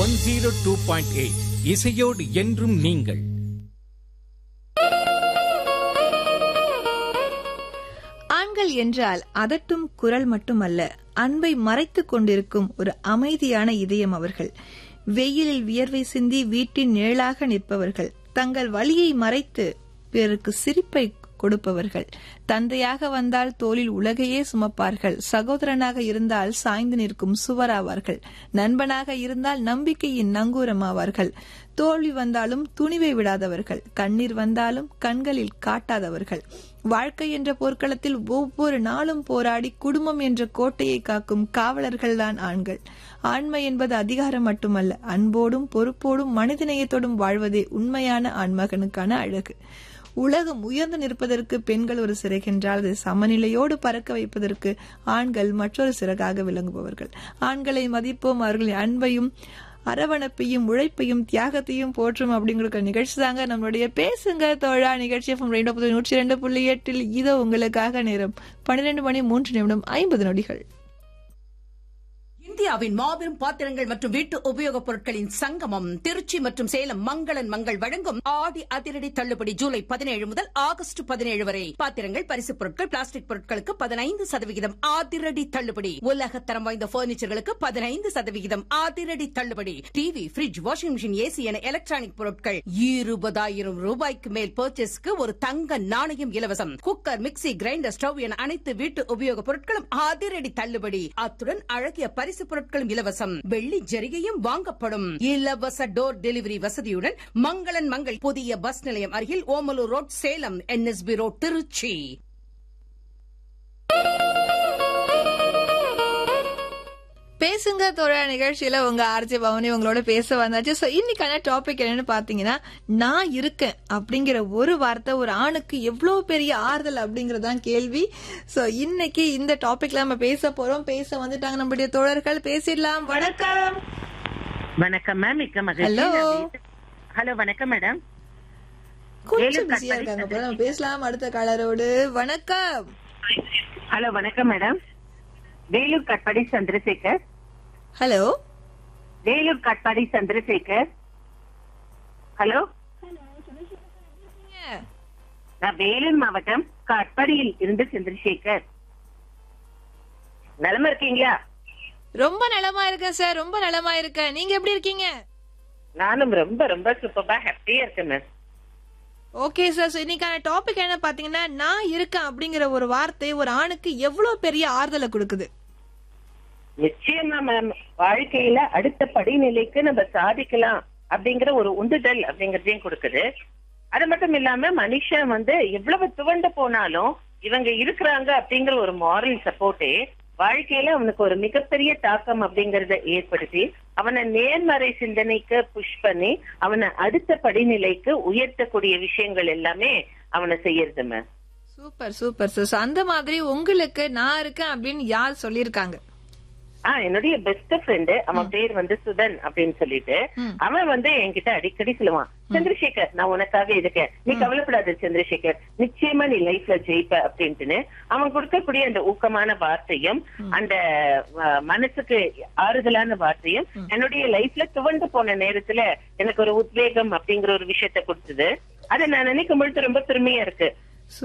One zero two point eight இசையோடு என்றும் நீங்கள் ஆண்கள் என்றால் அதட்டும் குரல் மட்டுமல்ல அன்பை மறைத்துக் கொண்டிருக்கும் ஒரு அமைதியான இதயம் அவர்கள் வெயிலில் வியர்வை சிந்தி வீட்டின் நிழலாக நிற்பவர்கள் தங்கள் வலியை மறைத்து பிறருக்கு சிரிப்பை கொடுப்பவர்கள் தந்தையாக வந்தால் தோளில் உலகையே சுமப்பார்கள் சகோதரனாக இருந்தால் சாய்ந்து நிற்கும் சுவராவார்கள் நண்பனாக இருந்தால் நம்பிக்கையின் நங்கூரமாவார்கள் தோல்வி வந்தாலும் துணிவை விடாதவர்கள் கண்ணீர் வந்தாலும் கண்களில் காட்டாதவர்கள் வாழ்க்கை என்ற போர்க்களத்தில் ஒவ்வொரு நாளும் போராடி குடும்பம் என்ற கோட்டையை காக்கும் காவலர்கள்தான் ஆண்கள் ஆண்மை என்பது அதிகாரம் மட்டுமல்ல அன்போடும் பொறுப்போடும் மனிதநேயத்தோடும் வாழ்வதே உண்மையான ஆண்மகனுக்கான அழகு உலகம் உயர்ந்து நிற்பதற்கு பெண்கள் ஒரு சிறகென்றால் அது சமநிலையோடு பறக்க வைப்பதற்கு ஆண்கள் மற்றொரு சிறகாக விளங்குபவர்கள் ஆண்களை மதிப்போம் அவர்களின் அன்பையும் அரவணைப்பையும் உழைப்பையும் தியாகத்தையும் போற்றும் அப்படிங்கிற நிகழ்ச்சி தாங்க நம்மளுடைய பேசுங்க தோழா நிகழ்ச்சி ரெண்டு நூற்றி ரெண்டு புள்ளி எட்டில் இதோ உங்களுக்காக நேரம் பன்னிரண்டு மணி மூன்று நிமிடம் ஐம்பது நொடிகள் இந்தியாவின் மாபெரும் பாத்திரங்கள் மற்றும் வீட்டு உபயோகப் பொருட்களின் சங்கமம் திருச்சி மற்றும் சேலம் மங்களன் மங்கள் வழங்கும் ஆடி அதிரடி தள்ளுபடி ஜூலை பதினேழு முதல் ஆகஸ்ட் பதினேழு வரை பாத்திரங்கள் பரிசுப் பொருட்கள் பிளாஸ்டிக் பொருட்களுக்கு பதினைந்து சதவிகிதம் அதிரடி தள்ளுபடி உலகத்தரம் வாய்ந்த பர்னிச்சர்களுக்கு பதினைந்து சதவிகிதம் அதிரடி தள்ளுபடி TV fridge washing machine AC என எலக்ட்ரானிக் பொருட்கள் இருபதாயிரம் ரூபாய்க்கு மேல் பர்ச்சேஸ்க்கு ஒரு தங்க நாணயம் இலவசம் குக்கர் மிக்சி கிரைண்டர் ஸ்டவ் என அனைத்து வீட்டு உபயோகப் பொருட்களும் அதிரடி தள்ளுபடி அத்துடன் அழகிய பரிசு பொருட்களும் இலவசம் வெள்ளி ஜரிகையும் வாங்கப்படும் இலவச டோர் டெலிவரி வசதியுடன் மங்களன் மங்கள் புதிய பஸ் நிலையம் அருகில் Omalur road Salem NSB road Trichy பேசுங்க தோழா நிகழ்ச்சியில உங்க ஆர்ஜி பவனி உங்களோட பேச வந்தாச்சு சோ இன்னைக்கான டாபிக் என்னன்னு பாத்தீங்கன்னா நான் இருக்கேன் அப்படிங்கிற ஒரு வார்த்தை ஒரு ஆணுக்கு எவ்வளவு பெரிய ஆறுதல் அப்படிங்கறதுதான் கேள்வி சோ இன்னைக்கு இந்த டாபிக்ல நம்ம பேச போறோம் பேச வந்துட்டாங்க நம்மளுடைய தோழர்கள் பேசிடலாம் வணக்கம் வணக்கம் மேம் மிக்க மகிழ்ச்சி Hello. நான் பேச- ஹலோ வணக்கம் மேடம் கொஞ்சம் வேலூர் பிஸியா இருக்காங்க போல நம்ம பேசலாம் அடுத்த காலரோடு வணக்கம் ஹலோ வணக்கம் madam Vellore Katpadi Chandrasekar hello Vellore Katpadi Chandrasekar hello நான் வேலூர் மாவட்டம் கட்பாடியில் இருந்து சந்திரசேகர் நலமா இருக்கீங்களா ரொம்ப நலமா இருக்கேன் சார் ரொம்ப நலமா இருக்கேன் நீங்க எப்படி இருக்கீங்க நானும் ரொம்ப ரொம்ப சூப்பரா ஹாப்பியா இருக்கேன் மேம் ஓகே சார் ஸோ இன்னைக்கான டாபிக் என்ன பாத்தீங்கன்னா நான் இருக்கேன் அப்படிங்கிற ஒரு வார்த்தை ஒரு ஆணுக்கு எவ்வளவு பெரிய ஆறுதலை கொடுக்குது நிச்சயமா மேம் வாழ்க்கையில அடுத்த படிநிலைக்கு நம்ம சாதிக்கலாம் அப்படிங்கிற ஒரு உந்துதல் அப்படிங்கறதையும் கொடுக்குது அது மட்டும் இல்லாம மனுஷன் வந்து எவ்வளவு துவண்டு போனாலும் இவங்க இருக்கிறாங்க அப்படிங்கிற ஒரு மாரல் சப்போர்ட்டே வாழ்க்கையில அவனுக்கு ஒரு மிகப்பெரிய தாக்கம் அப்படிங்கறத ஏற்படுத்தி அவனை நேர்மறை சிந்தனைக்கு புஷ் பண்ணி அவனை அடுத்த படிநிலைக்கு உயர்த்தக்கூடிய விஷயங்கள் எல்லாமே அவனை செய்யறது ma'am super super sir so அந்த மாதிரி உங்களுக்கு நான் இருக்கேன் அப்படின்னு யார் சொல்லியிருக்காங்க ஆ என்னுடைய பெஸ்ட் ஃப்ரெண்டு அவன் பேர் வந்து சுதன் அப்படின்னு சொல்லிட்டு ம். அவன் வந்து என்கிட்ட அடிக்கடி சொல்லுவான் சந்திரசேகர் நான் உனக்காக இருக்கேன் நீ கவலைப்படாத சந்திரசேகர் நிச்சயமா நீ லைஃப்ல ஜெயிப்ப அப்படின்ட்டுன்னு அவன் கொடுக்கக்கூடிய அந்த ஊக்கமான வார்த்தையும் அந்த அஹ், மனசுக்கு ஆறுதலான வார்த்தையும் என்னுடைய லைஃப்ல துவண்டு போன நேரத்துல எனக்கு ஒரு உத்வேகம் அப்படிங்கிற ஒரு விஷயத்த கொடுத்தது அதை நான் நினைக்கும் பொழுது ரொம்ப பெருமையா இருக்கு